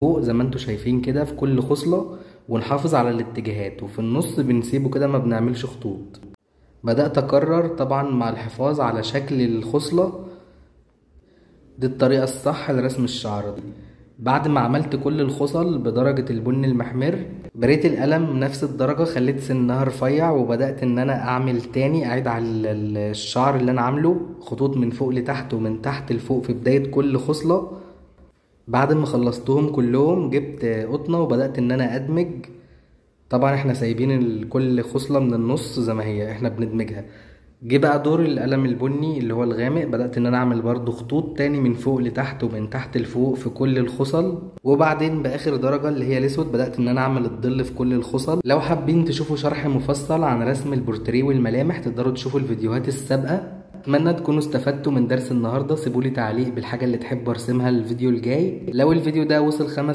فوق زي ما انتوا شايفين كده في كل خصلة ونحافظ على الاتجاهات وفي النص بنسيبه كده ما بنعملش خطوط بدأت أكرر طبعا مع الحفاظ على شكل الخصلة دي الطريقة الصح لرسم الشعر دي بعد ما عملت كل الخصل بدرجة البن المحمر بريت القلم نفس الدرجة خليت سنها رفيع وبدأت ان انا اعمل تاني اعيد على ال- الشعر اللي انا عامله خطوط من فوق لتحت ومن تحت لفوق في بداية كل خصلة بعد ما خلصتهم كلهم جبت قطنة وبدأت ان انا ادمج طبعا احنا سايبين ال- كل خصلة من النص زي ما هي احنا بندمجها جه بقى دور القلم البني اللي هو الغامق بدأت ان انا اعمل برضو خطوط تاني من فوق لتحت ومن تحت لفوق في كل الخصل وبعدين باخر درجة اللي هي الاسود بدأت ان انا اعمل الظل في كل الخصل لو حابين تشوفوا شرح مفصل عن رسم البورتريه والملامح تقدروا تشوفوا الفيديوهات السابقة اتمنى تكونوا استفدتوا من درس النهارده سيبولي تعليق بالحاجه اللي تحبوا ارسمها الفيديو الجاي لو الفيديو ده وصل خمس